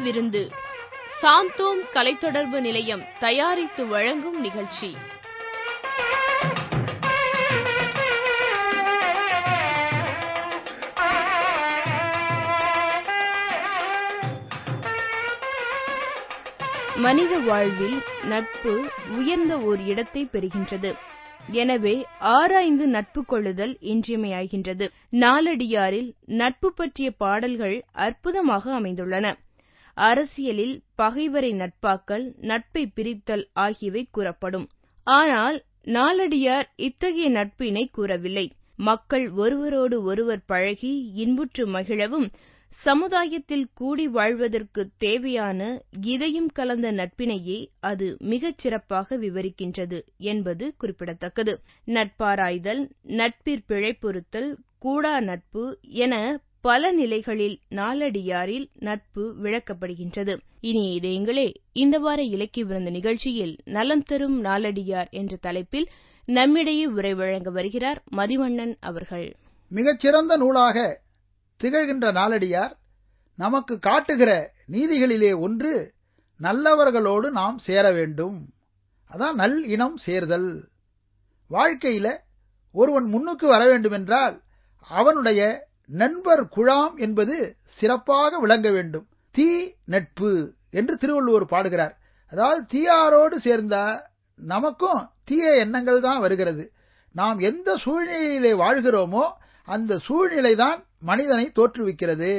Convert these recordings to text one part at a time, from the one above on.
விருந்து சாந்தோம் கலைத்தொடர்பு நிலையம் தயாரித்து வழங்கும் நிகழ்ச்சி மனித வாழ்வில் நட்பு உயர்ந்த ஓர் இடத்தை பெறுகின்றது எனவே ஆராய்ந்து நட்பு கொள்ளுதல் இன்றியமையாகின்றது நாலடியாரில் நட்பு பற்றிய பாடல்கள் அற்புதமாக அமைந்துள்ளன அரசியலில் பகைவரை நட்பாக்கல் நட்பை பிரித்தல் ஆகியவை கூறப்படும் ஆனால் நாலடியார் இத்தகைய நட்பினை கூறவில்லை மக்கள் ஒருவரோடு ஒருவர் பழகி இன்புற்று மகிழவும் சமுதாயத்தில் கூடி வாழ்வதற்கு தேவையான இதயம் கலந்த நட்பினையே அது மிகச் சிறப்பாக விவரிக்கின்றது என்பது குறிப்பிடத்தக்கது நட்பாராய்தல் நட்பிற் பிழைப்பொருத்தல் கூடா நட்பு என பல நிலைகளில் நாலடியாரில் நட்பு விளக்கப்படுகின்றது இனி இதயங்களே இந்த வார இலக்கிய விருந்து நிகழ்ச்சியில் நலம் தரும் நாலடியார் என்ற தலைப்பில் நம்மிடையே உரை வழங்க வருகிறார் மதிவண்ணன் அவர்கள் மிகச்சிறந்த நூலாக திகழ்கின்ற நாலடியார் நமக்கு காட்டுகிற நீதிகளிலே ஒன்று நல்லவர்களோடு நாம் சேர வேண்டும் அதான் நல் இனம் சேர்தல் வாழ்க்கையில ஒருவன் முன்னுக்கு வர வேண்டுமென்றால் அவனுடைய நண்பர் குழாம் என்பது சிறப்பாக விளங்க வேண்டும் தீ நட்பு என்று திருவள்ளுவர் பாடுகிறார் அதாவது தீயாரோடு சேர்ந்தா நமக்கும் தீய எண்ணங்கள் தான் வருகிறது நாம் எந்த சூழ்நிலையிலே வாழ்கிறோமோ அந்த சூழ்நிலை தான் மனிதனை தோற்றுவிக்கிறது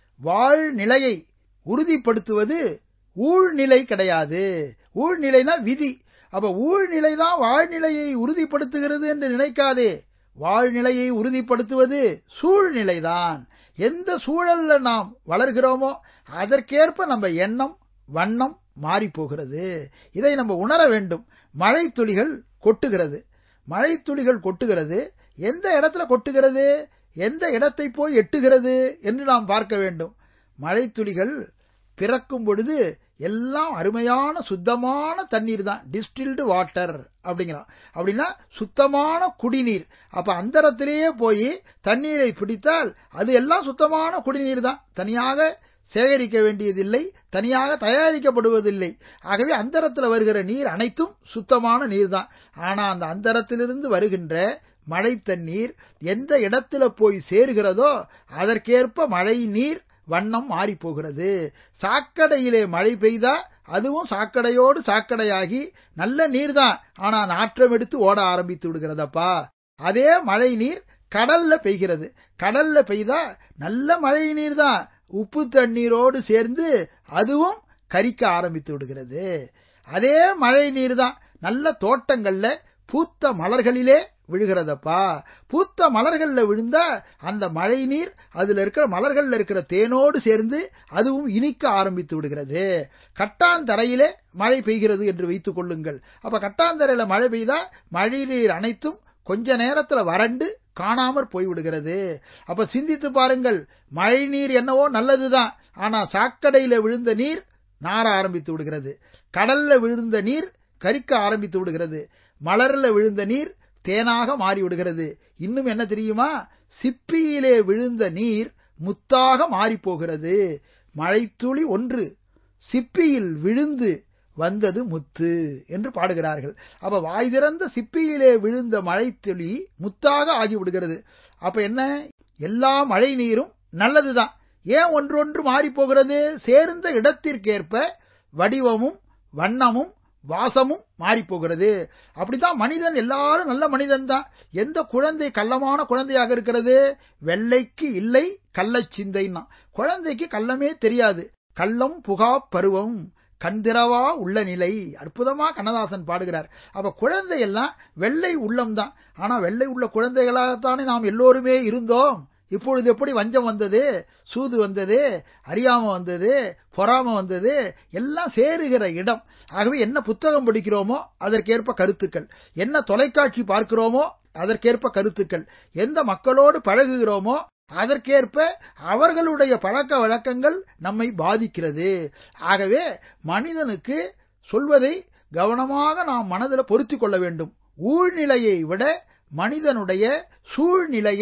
வாழ்நிலையை உறுதிப்படுத்துவது ஊழ்நிலை கிடையாது ஊழ்நிலைனா விதி அப்ப ஊழ்நிலை தான் வாழ்நிலையை உறுதிப்படுத்துகிறது என்று நினைக்காதே வாழ்நிலையை உறுதிப்படுத்துவது சூழ்நிலைதான் எந்த சூழல்ல நாம் வளர்கிறோமோ அதற்கேற்ப நம்ம எண்ணம் வண்ணம் மாறி போகிறது இதை நம்ம உணர வேண்டும் மழை துளிகள் கொட்டுகிறது மழை துளிகள் கொட்டுகிறது எந்த இடத்துல கொட்டுகிறது எந்த இடத்தை போய் எட்டுகிறது என்று நாம் பார்க்க வேண்டும் மழை துளிகள் பிறக்கும் பொழுது எல்லாம் அருமையான சுத்தமான தண்ணீர் தான் டிஸ்டில்டு வாட்டர் அப்படிங்கிறான் அப்படின்னா சுத்தமான குடிநீர் அப்ப அந்தரத்திலேயே போய் தண்ணீரை பிடித்தால் அது எல்லாம் சுத்தமான குடிநீர் தான் தனியாக சேகரிக்க வேண்டியதில்லை தனியாக தயாரிக்கப்படுவதில்லை ஆகவே அந்தரத்தில் வருகிற நீர் அனைத்தும் சுத்தமான நீர் தான் ஆனா அந்த அந்தரத்திலிருந்து வருகின்ற மழை தண்ணீர் எந்த இடத்துல போய் சேருகிறதோ அதற்கேற்ப மழை நீர் வண்ணம் மாறி போகிறது சாக்கடையிலே மழை பெய்தா அதுவும் சாக்கடையோடு சாக்கடையாகி நல்ல நீர் தான் ஆனா நாற்றம் எடுத்து ஓட ஆரம்பித்து விடுகிறதப்பா அதே மழை நீர் கடல்ல பெய்கிறது கடல்ல பெய்தா நல்ல மழை நீர் தான் உப்பு தண்ணீரோடு சேர்ந்து அதுவும் கரிக்க ஆரம்பித்து விடுகிறது அதே மழை நீர் தான் நல்ல தோட்டங்கள்ல பூத்த மலர்களிலே விழுகிறதப்பா பூத்த மலர்கள்ல விழுந்தா அந்த மழை நீர் அதுல இருக்கிற மலர்கள்ல இருக்கிற தேனோடு சேர்ந்து அதுவும் இனிக்க ஆரம்பித்து விடுகிறது கட்டாந்தரையிலே மழை பெய்கிறது என்று வைத்துக் கொள்ளுங்கள் அப்ப கட்டாந்தரையில மழை பெய்தா மழை நீர் அனைத்தும் கொஞ்ச நேரத்துல வறண்டு காணாமற் போய்விடுகிறது அப்ப சிந்தித்து பாருங்கள் மழை நீர் என்னவோ நல்லதுதான் ஆனா சாக்கடையில விழுந்த நீர் நார ஆரம்பித்து விடுகிறது கடல்ல விழுந்த நீர் கரிக்க ஆரம்பித்து விடுகிறது மலர்ல விழுந்த நீர் தேனாக மாறி விடுகிறது இன்னும் என்ன தெரியுமா சிப்பியிலே விழுந்த நீர் முத்தாக மாறி போகிறது மழைத்துளி ஒன்று சிப்பியில் விழுந்து வந்தது முத்து என்று பாடுகிறார்கள் அப்ப வாய் திறந்த சிப்பியிலே விழுந்த மழைத்துளி முத்தாக ஆகிவிடுகிறது அப்ப என்ன எல்லா மழை நீரும் நல்லதுதான் ஏன் ஒன்றொன்று மாறி போகிறது சேர்ந்த இடத்திற்கேற்ப வடிவமும் வண்ணமும் வாசமும் மாறி போகிறது அப்படிதான் மனிதன் எல்லாரும் நல்ல மனிதன் தான் எந்த குழந்தை கள்ளமான குழந்தையாக இருக்கிறது வெள்ளைக்கு இல்லை கள்ளச் சிந்தைன்னா குழந்தைக்கு கள்ளமே தெரியாது கள்ளம் புகா பருவம் கண்திரவா உள்ள நிலை அற்புதமா கண்ணதாசன் பாடுகிறார் அப்ப குழந்தை எல்லாம் வெள்ளை உள்ளம் தான் ஆனா வெள்ளை உள்ள குழந்தைகளாகத்தானே நாம் எல்லோருமே இருந்தோம் இப்பொழுது எப்படி வஞ்சம் வந்தது சூது வந்தது அறியாம வந்தது பொறாம வந்தது எல்லாம் சேருகிற இடம் ஆகவே என்ன புத்தகம் படிக்கிறோமோ அதற்கேற்ப கருத்துக்கள் என்ன தொலைக்காட்சி பார்க்கிறோமோ அதற்கேற்ப கருத்துக்கள் எந்த மக்களோடு பழகுகிறோமோ அதற்கேற்ப அவர்களுடைய பழக்க வழக்கங்கள் நம்மை பாதிக்கிறது ஆகவே மனிதனுக்கு சொல்வதை கவனமாக நாம் மனதில் பொருத்திக் கொள்ள வேண்டும் ஊழ்நிலையை விட மனிதனுடைய சூழ்நிலையே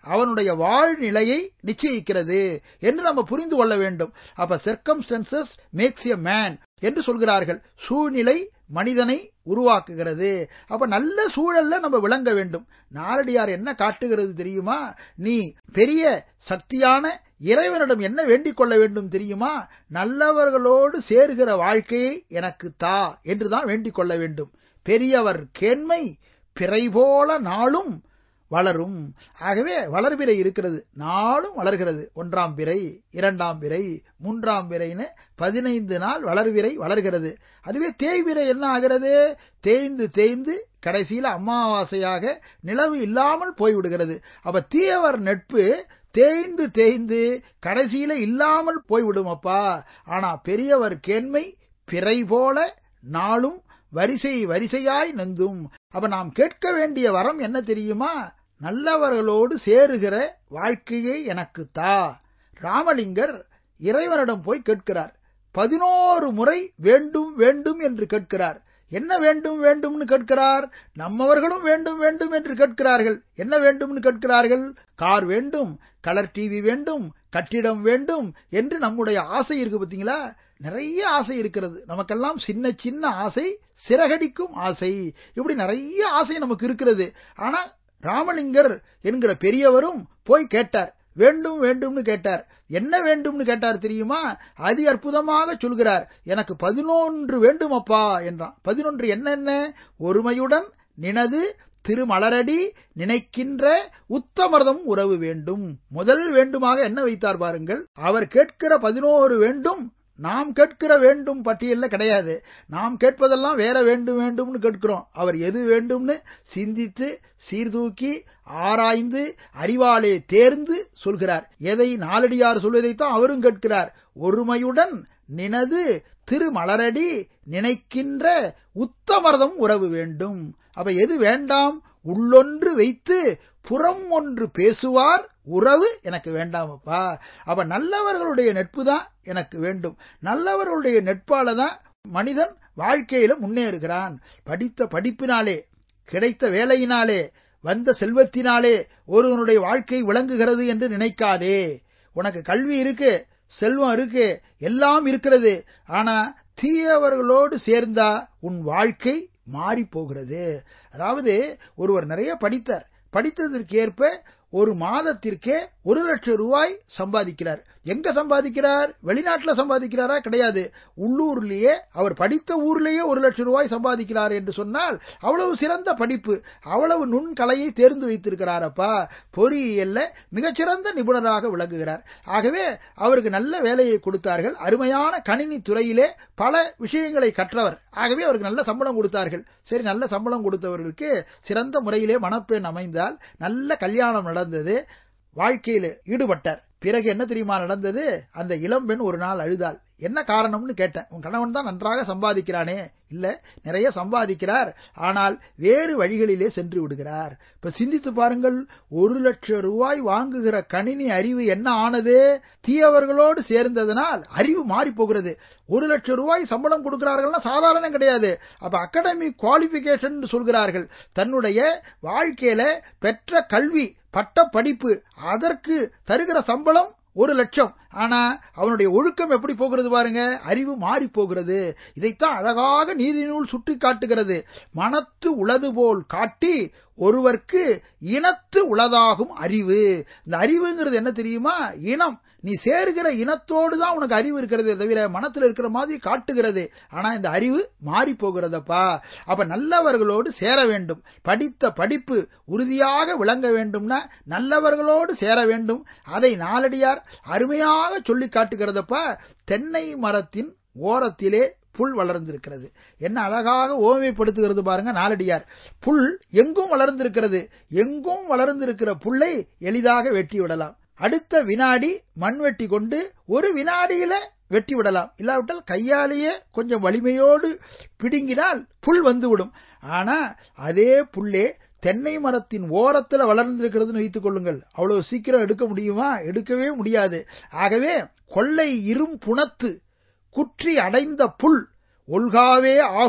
அவனுடைய வாழ்நிலையை நிச்சயிக்கிறது என்று நம்ம புரிந்து கொள்ள வேண்டும் அப்ப சர்க்கம்ஸ்டன்சஸ் மேக்ஸ் எ மேன் என்று சொல்கிறார்கள் சூழ்நிலை மனிதனை உருவாக்குகிறது அப்ப நல்ல சூழல்ல நம்ம விளங்க வேண்டும் நாலடியார் என்ன காட்டுகிறது தெரியுமா நீ பெரிய சக்தியான இறைவனிடம் என்ன வேண்டிக் கொள்ள வேண்டும் தெரியுமா நல்லவர்களோடு சேர்கிற வாழ்க்கையை எனக்கு தா என்றுதான் வேண்டிக் கொள்ள வேண்டும் பெரியவர் கேண்மை பிறை போல நாளும் வளரும் ஆகவே வளர்பிறை இருக்கிறது நாளும் வளர்கிறது ஒன்றாம் பிறை இரண்டாம் பிறை மூன்றாம் பிறைன்னு பதினைந்து நாள் வளர்விரை வளர்கிறது அதுவே தேய்விரை என்ன ஆகிறது தேய்ந்து தேய்ந்து கடைசியில அமாவாசையாக நிலவு இல்லாமல் போய்விடுகிறது அப்ப தீயவர் நட்பு தேய்ந்து தேய்ந்து கடைசியில இல்லாமல் போய்விடும் அப்பா ஆனா பெரியவர் கேண்மை பிறை போல நாளும் வரிசை வரிசையாய் நந்தும் அப்ப நாம் கேட்க வேண்டிய வரம் என்ன தெரியுமா நல்லவர்களோடு சேருகிற வாழ்க்கையை எனக்கு தா ராமலிங்கர் இறைவனிடம் போய் கேட்கிறார் பதினோரு முறை வேண்டும் வேண்டும் என்று கேட்கிறார் என்ன வேண்டும் வேண்டும்னு கேட்கிறார் நம்மவர்களும் வேண்டும் வேண்டும் என்று கேட்கிறார்கள் என்ன வேண்டும்னு கேட்கிறார்கள் கார் வேண்டும் கலர் டிவி வேண்டும் கட்டிடம் வேண்டும் என்று நம்முடைய ஆசை இருக்கு பார்த்தீங்களா நிறைய ஆசை இருக்கிறது நமக்கெல்லாம் சின்ன சின்ன ஆசை சிறகடிக்கும் ஆசை இப்படி நிறைய ஆசை நமக்கு இருக்கிறது ஆனா ராமலிங்கர் என்கிற பெரியவரும் போய் கேட்டார் வேண்டும் வேண்டும்னு கேட்டார் என்ன வேண்டும்னு கேட்டார் தெரியுமா அதி அற்புதமாக சொல்கிறார் எனக்கு பதினொன்று வேண்டுமப்பா என்றான் பதினொன்று என்னென்ன ஒருமையுடன் நினது திருமலரடி நினைக்கின்ற உத்தமர்தம் உறவு வேண்டும் முதல் வேண்டுமாக என்ன வைத்தார் பாருங்கள் அவர் கேட்கிற பதினோரு வேண்டும் நாம் கேட்கிற வேண்டும் பட்டியல்ல கிடையாது நாம் கேட்பதெல்லாம் வேற வேண்டும் வேண்டும்னு கேட்கிறோம் அவர் எது வேண்டும்னு சிந்தித்து சீர்தூக்கி ஆராய்ந்து அறிவாலே தேர்ந்து சொல்கிறார் எதை நாலடியார் சொல்வதைத்தான் அவரும் கேட்கிறார் ஒருமையுடன் நினது திருமலரடி நினைக்கின்ற உத்தமர்தம் உறவு வேண்டும் அப்ப எது வேண்டாம் உள்ளொன்று வைத்து புறம் ஒன்று பேசுவார் உறவு எனக்கு வேண்டாமப்பா அப்ப நல்லவர்களுடைய நட்பு தான் எனக்கு வேண்டும் நல்லவர்களுடைய நட்பால தான் மனிதன் வாழ்க்கையில முன்னேறுகிறான் படித்த படிப்பினாலே கிடைத்த வேலையினாலே வந்த செல்வத்தினாலே ஒருவனுடைய வாழ்க்கை விளங்குகிறது என்று நினைக்காதே உனக்கு கல்வி இருக்கு செல்வம் இருக்கு எல்லாம் இருக்கிறது ஆனா தீயவர்களோடு சேர்ந்தா உன் வாழ்க்கை மாறி போகிறது அதாவது ஒருவர் நிறைய படித்தார் படித்ததற்கு ஏற்ப ஒரு மாதத்திற்கே ஒரு லட்சம் ரூபாய் சம்பாதிக்கிறார் எங்க சம்பாதிக்கிறார் வெளிநாட்டுல சம்பாதிக்கிறாரா கிடையாது உள்ளூர்லயே அவர் படித்த ஊர்லயே ஒரு லட்சம் ரூபாய் சம்பாதிக்கிறார் என்று சொன்னால் அவ்வளவு சிறந்த படிப்பு அவ்வளவு நுண்கலையை தேர்ந்து வைத்திருக்கிறாரப்பா பொறியியல்ல மிகச்சிறந்த நிபுணராக விளங்குகிறார் ஆகவே அவருக்கு நல்ல வேலையை கொடுத்தார்கள் அருமையான கணினி துறையிலே பல விஷயங்களை கற்றவர் ஆகவே அவருக்கு நல்ல சம்பளம் கொடுத்தார்கள் சரி நல்ல சம்பளம் கொடுத்தவர்களுக்கு சிறந்த முறையிலே மணப்பெண் அமைந்தால் நல்ல கல்யாணம் நடந்தது வாழ்க்கையில் ஈடுபட்டார் பிறகு என்ன தெரியுமா நடந்தது அந்த இளம்பெண் ஒரு நாள் அழுதாள் என்ன காரணம்னு கேட்டேன் உன் கணவன் தான் நன்றாக சம்பாதிக்கிறானே இல்ல நிறைய சம்பாதிக்கிறார் ஆனால் வேறு வழிகளிலே சென்று விடுகிறார் இப்ப சிந்தித்து பாருங்கள் ஒரு லட்சம் ரூபாய் வாங்குகிற கணினி அறிவு என்ன ஆனது தீயவர்களோடு சேர்ந்ததனால் அறிவு மாறி போகிறது ஒரு லட்சம் ரூபாய் சம்பளம் கொடுக்கிறார்கள்னா சாதாரணம் கிடையாது அப்ப அகாடமிக் குவாலிபிகேஷன் சொல்கிறார்கள் தன்னுடைய வாழ்க்கையில பெற்ற கல்வி பட்ட படிப்பு அதற்கு தருகிற சம்பளம் ஒரு லட்சம் ஆனா அவனுடைய ஒழுக்கம் எப்படி போகிறது பாருங்க அறிவு மாறி போகிறது இதைத்தான் அழகாக நீதிநூல் சுட்டி காட்டுகிறது மனத்து உளது போல் காட்டி ஒருவர்க்கு இனத்து உளதாகும் அறிவு இந்த அறிவுங்கிறது என்ன தெரியுமா இனம் நீ சேருகிற இனத்தோடு தான் உனக்கு அறிவு இருக்கிறதே தவிர மனத்தில் இருக்கிற மாதிரி காட்டுகிறது ஆனா இந்த அறிவு மாறி போகிறதப்பா அப்ப நல்லவர்களோடு சேர வேண்டும் படித்த படிப்பு உறுதியாக விளங்க வேண்டும்னா நல்லவர்களோடு சேர வேண்டும் அதை நாலடியார் அருமையாக சொல்லி காட்டுகிறதப்பா தென்னை மரத்தின் ஓரத்திலே புல் வளர்ந்திருக்கிறது என்ன அழகாக ஓமைப்படுத்துகிறது பாருங்க நாலடியார் புல் எங்கும் வளர்ந்திருக்கிறது எங்கும் வளர்ந்திருக்கிற புல்லை எளிதாக வெட்டி விடலாம் அடுத்த வினாடி மண் வெட்டி கொண்டு ஒரு வினாடியில வெட்டி விடலாம் இல்லாவிட்டால் கையாலேயே கொஞ்சம் வலிமையோடு பிடுங்கினால் புல் வந்துவிடும் ஆனா அதே புல்லே தென்னை மரத்தின் ஓரத்துல வளர்ந்திருக்கிறதுன்னு வைத்துக் கொள்ளுங்கள் அவ்வளவு சீக்கிரம் எடுக்க முடியுமா எடுக்கவே முடியாது ஆகவே கொள்ளை இரும் புணத்து குற்றி அடைந்த புல் ஒல்காவே ஆகும்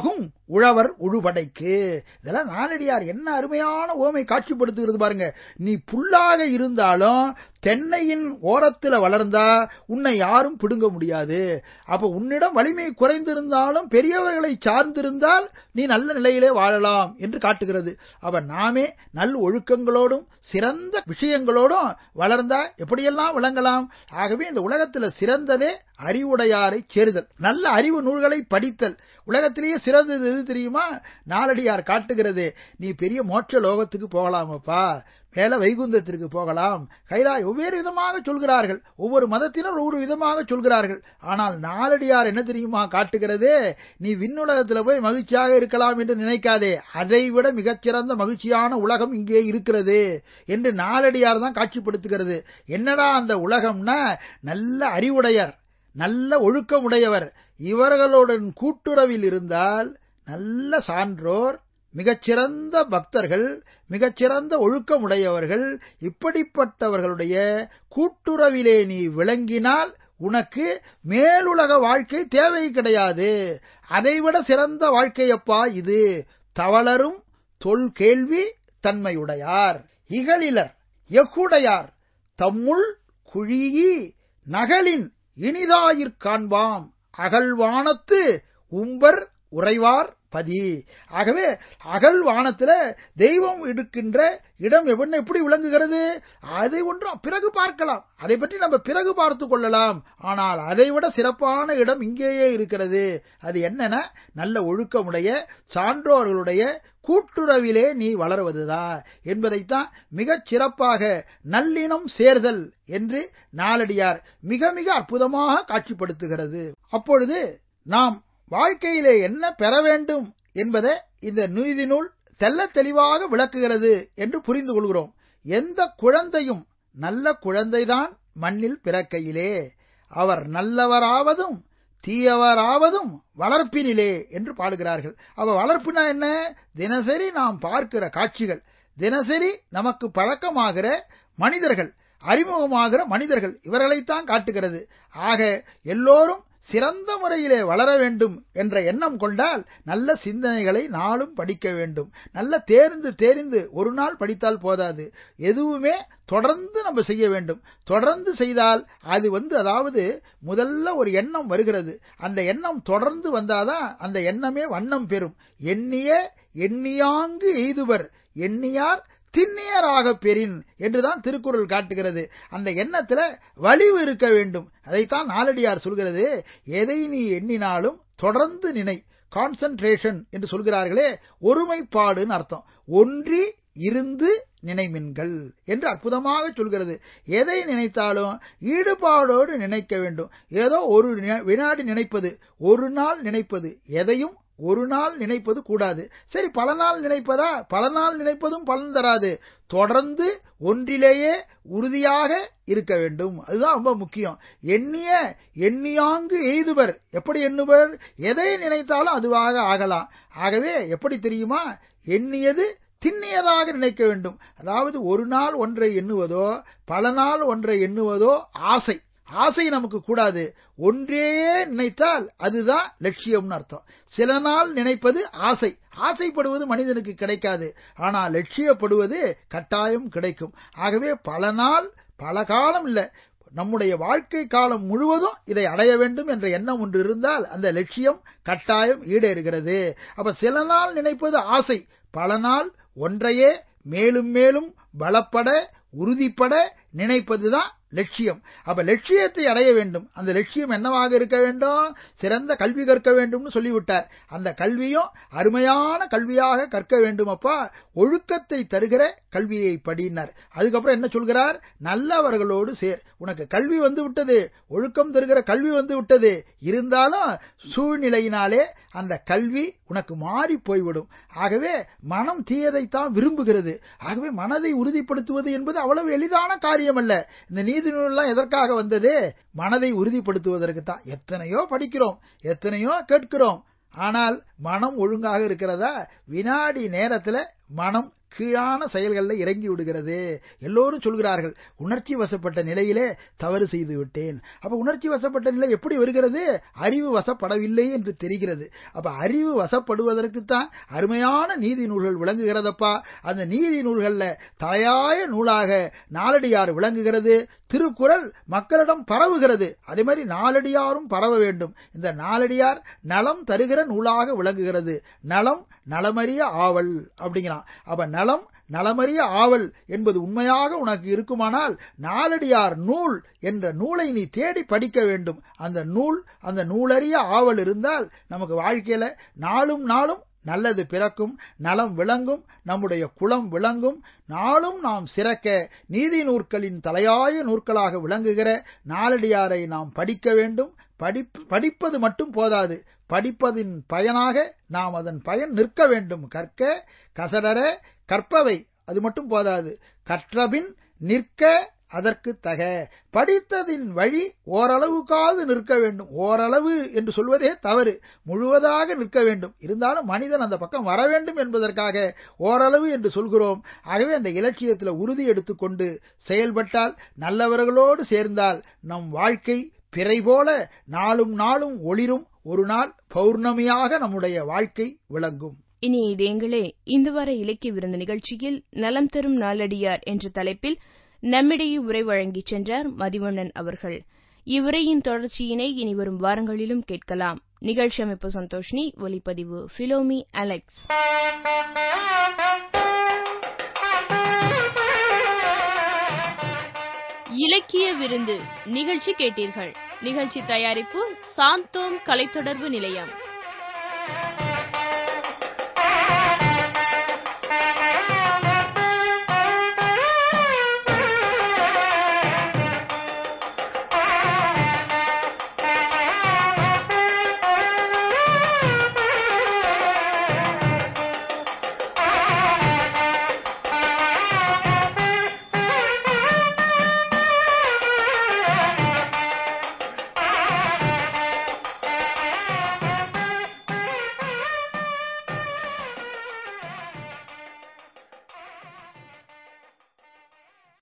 உழவர் உழுபடைக்கு இதெல்லாம் நாலடியார் என்ன அருமையான ஓமை காட்சிப்படுத்துகிறது பாருங்க நீ புல்லாக இருந்தாலும் தென்னையின் ஓரத்துல வளர்ந்தா உன்னை யாரும் பிடுங்க முடியாது அப்ப உன்னிடம் வலிமை குறைந்திருந்தாலும் பெரியவர்களை சார்ந்திருந்தால் நீ நல்ல நிலையிலே வாழலாம் என்று காட்டுகிறது அப்ப நாமே நல் ஒழுக்கங்களோடும் சிறந்த விஷயங்களோடும் வளர்ந்தா எப்படியெல்லாம் விளங்கலாம் ஆகவே இந்த உலகத்துல சிறந்ததே அறிவுடையாரை சேருதல் நல்ல அறிவு நூல்களை படித்தல் உலகத்திலேயே சிறந்தது எது தெரியுமா நாலடியார் காட்டுகிறது நீ பெரிய மோட்ச லோகத்துக்கு போகலாமப்பா மேல வைகுந்தத்திற்கு போகலாம் கைலாய் ஒவ்வொரு விதமாக சொல்கிறார்கள் ஒவ்வொரு மதத்தினர் ஒவ்வொரு விதமாக சொல்கிறார்கள் ஆனால் நாலடியார் என்ன தெரியுமா காட்டுகிறது நீ விண்ணுலகத்தில் போய் மகிழ்ச்சியாக இருக்கலாம் என்று நினைக்காதே அதைவிட மிகச்சிறந்த மகிழ்ச்சியான உலகம் இங்கே இருக்கிறது என்று நாலடியார் தான் காட்சிப்படுத்துகிறது என்னடா அந்த உலகம்னா நல்ல அறிவுடையர் நல்ல ஒழுக்கமுடையவர் இவர்களுடன் கூட்டுறவில் இருந்தால் நல்ல சான்றோர் மிகச்சிறந்த பக்தர்கள் மிகச்சிறந்த ஒழுக்கமுடையவர்கள் இப்படிப்பட்டவர்களுடைய கூட்டுறவிலே நீ விளங்கினால் உனக்கு மேலுலக வாழ்க்கை தேவை கிடையாது அதைவிட சிறந்த வாழ்க்கையப்பா இது தவளரும் தொல் கேள்வி தன்மையுடையார் இகழிலர் எக்குடையார் தம்முள் குழியி நகலின் இனிதாயிற் காண்பாம் அகழ்வானத்து உம்பர் உறைவார் பதி ஆகவே அகல் வானத்துல தெய்வம் இருக்கின்ற இடம் எப்படி எப்படி விளங்குகிறது அதை ஒன்றும் பிறகு பார்க்கலாம் அதை பற்றி நம்ம பிறகு பார்த்து கொள்ளலாம் ஆனால் அதைவிட சிறப்பான இடம் இங்கேயே இருக்கிறது அது என்னன்னா நல்ல ஒழுக்கமுடைய சான்றோர்களுடைய கூட்டுறவிலே நீ வளருவதுதான் என்பதைத்தான் மிகச் சிறப்பாக நல்லினம் சேர்தல் என்று நாலடியார் மிக மிக அற்புதமாக காட்சிப்படுத்துகிறது அப்பொழுது நாம் வாழ்க்கையிலே என்ன பெற வேண்டும் என்பதை இந்த நீதி நூல் தெல்ல தெளிவாக விளக்குகிறது என்று புரிந்து கொள்கிறோம் எந்த குழந்தையும் நல்ல குழந்தைதான் மண்ணில் பிறக்கையிலே அவர் நல்லவராவதும் தீயவராவதும் வளர்ப்பினிலே என்று பாடுகிறார்கள் அவ வளர்ப்புனா என்ன தினசரி நாம் பார்க்கிற காட்சிகள் தினசரி நமக்கு பழக்கமாகிற மனிதர்கள் அறிமுகமாகிற மனிதர்கள் இவர்களைத்தான் காட்டுகிறது ஆக எல்லோரும் சிறந்த முறையிலே வளர வேண்டும் என்ற எண்ணம் கொண்டால் நல்ல சிந்தனைகளை நாளும் படிக்க வேண்டும் நல்ல தேர்ந்து தேர்ந்து ஒரு நாள் படித்தால் போதாது எதுவுமே தொடர்ந்து நம்ம செய்ய வேண்டும் தொடர்ந்து செய்தால் அது வந்து அதாவது முதல்ல ஒரு எண்ணம் வருகிறது அந்த எண்ணம் தொடர்ந்து வந்தாதான் அந்த எண்ணமே வண்ணம் பெறும் எண்ணிய எண்ணியாங்கு எய்துவர் எண்ணியார் திண்ணியராக பெறின் என்றுதான் திருக்குறள் காட்டுகிறது அந்த எண்ணத்துல வலிவு இருக்க வேண்டும் அதைத்தான் நாலடியார் சொல்கிறது எதை நீ எண்ணினாலும் தொடர்ந்து நினை கான்சன்ட்ரேஷன் என்று சொல்கிறார்களே ஒருமைப்பாடுன்னு அர்த்தம் ஒன்றி இருந்து நினைமின்கள் என்று அற்புதமாக சொல்கிறது எதை நினைத்தாலும் ஈடுபாடோடு நினைக்க வேண்டும் ஏதோ ஒரு வினாடி நினைப்பது ஒரு நாள் நினைப்பது எதையும் ஒரு நாள் நினைப்பது கூடாது சரி பல நாள் நினைப்பதா பல நாள் நினைப்பதும் பலன் தராது தொடர்ந்து ஒன்றிலேயே உறுதியாக இருக்க வேண்டும் அதுதான் ரொம்ப முக்கியம் எண்ணிய எண்ணியாங்கு எய்துவர் எப்படி எண்ணுவர் எதை நினைத்தாலும் அதுவாக ஆகலாம் ஆகவே எப்படி தெரியுமா எண்ணியது திண்ணியதாக நினைக்க வேண்டும் அதாவது ஒரு நாள் ஒன்றை எண்ணுவதோ பல நாள் ஒன்றை எண்ணுவதோ ஆசை ஆசை நமக்கு கூடாது ஒன்றே நினைத்தால் அதுதான் லட்சியம்னு அர்த்தம் சில நாள் நினைப்பது ஆசை ஆசைப்படுவது மனிதனுக்கு கிடைக்காது ஆனால் லட்சியப்படுவது கட்டாயம் கிடைக்கும் ஆகவே பல நாள் பல காலம் இல்ல நம்முடைய வாழ்க்கை காலம் முழுவதும் இதை அடைய வேண்டும் என்ற எண்ணம் ஒன்று இருந்தால் அந்த லட்சியம் கட்டாயம் ஈடேறுகிறது அப்ப சில நாள் நினைப்பது ஆசை பல நாள் ஒன்றையே மேலும் மேலும் பலப்பட உறுதிப்பட நினைப்பதுதான் லட்சியம் அப்ப லட்சியத்தை அடைய வேண்டும் அந்த லட்சியம் என்னவாக இருக்க வேண்டும் சிறந்த கல்வி கற்க வேண்டும்னு சொல்லிவிட்டார் அந்த கல்வியும் அருமையான கல்வியாக கற்க வேண்டும் அப்பா ஒழுக்கத்தை தருகிற கல்வியை படினார் அதுக்கப்புறம் என்ன சொல்கிறார் நல்லவர்களோடு சேர் உனக்கு கல்வி வந்து விட்டது ஒழுக்கம் தருகிற கல்வி வந்து விட்டது இருந்தாலும் சூழ்நிலையினாலே அந்த கல்வி உனக்கு மாறி போய்விடும் ஆகவே மனம் தீயதைத்தான் விரும்புகிறது ஆகவே மனதை உறுதிப்படுத்துவது என்பது அவ்வளவு எளிதான காரியம் அல்ல இந்த நீதி நூல்லாம் எதற்காக வந்தது மனதை உறுதிப்படுத்துவதற்கு தான் எத்தனையோ படிக்கிறோம் எத்தனையோ கேட்கிறோம் ஆனால் மனம் ஒழுங்காக இருக்கிறதா வினாடி நேரத்துல மனம் கீழான செயல்களில் இறங்கி விடுகிறது எல்லோரும் சொல்கிறார்கள் உணர்ச்சி வசப்பட்ட நிலையிலே தவறு செய்து விட்டேன் அப்ப உணர்ச்சி வசப்பட்ட நிலை எப்படி வருகிறது அறிவு வசப்படவில்லை என்று தெரிகிறது அப்ப அறிவு வசப்படுவதற்குத்தான் அருமையான நீதி நூல்கள் விளங்குகிறதப்பா அந்த நீதி நூல்கள்ல தலையாய நூலாக நாலடியார் விளங்குகிறது திருக்குறள் மக்களிடம் பரவுகிறது அதே மாதிரி நாலடியாரும் பரவ வேண்டும் இந்த நாலடியார் நலம் தருகிற நூலாக விளங்குகிறது நலம் நலமறிய ஆவல் அப்படிங்கிறான் அப்ப நலம் நலமறிய ஆவல் என்பது உண்மையாக உனக்கு இருக்குமானால் நாலடியார் நூல் என்ற நூலை நீ தேடி படிக்க வேண்டும் அந்த நூல் அந்த நூலறிய ஆவல் இருந்தால் நமக்கு வாழ்க்கையில நாளும் நாளும் நல்லது பிறக்கும் நலம் விளங்கும் நம்முடைய குலம் விளங்கும் நாளும் நாம் சிறக்க நீதி நூற்களின் தலையாய நூற்களாக விளங்குகிற நாலடியாரை நாம் படிக்க வேண்டும் படிப்பது மட்டும் போதாது படிப்பதின் பயனாக நாம் அதன் பயன் நிற்க வேண்டும் கற்க கசடர கற்பவை அது மட்டும் போதாது கற்றபின் நிற்க அதற்கு தக படித்ததின் வழி ஓரளவுக்காவது நிற்க வேண்டும் ஓரளவு என்று சொல்வதே தவறு முழுவதாக நிற்க வேண்டும் இருந்தாலும் மனிதன் அந்த பக்கம் வர வேண்டும் என்பதற்காக ஓரளவு என்று சொல்கிறோம் ஆகவே அந்த இலட்சியத்தில் உறுதி எடுத்துக்கொண்டு செயல்பட்டால் நல்லவர்களோடு சேர்ந்தால் நம் வாழ்க்கை பிறை போல நாளும் நாளும் ஒளிரும் ஒரு நாள் பௌர்ணமியாக நம்முடைய வாழ்க்கை விளங்கும் இனி இதயங்களே இந்த வார இலக்கிய விருந்து நிகழ்ச்சியில் நலம் தரும் நாளடியார் என்ற தலைப்பில் நம்மிடையே உரை வழங்கிச் சென்றார் மதிவண்ணன் அவர்கள் இவ்வுரையின் தொடர்ச்சியினை இனி வரும் வாரங்களிலும் கேட்கலாம் நிகழ்ச்சி அமைப்பு சந்தோஷினி ஒலிப்பதிவு பிலோமி அலெக்ஸ் இலக்கிய விருந்து நிகழ்ச்சி கேட்டீர்கள் நிகழ்ச்சி தயாரிப்பு சாந்தோம் கலைத்தொடர்பு நிலையம்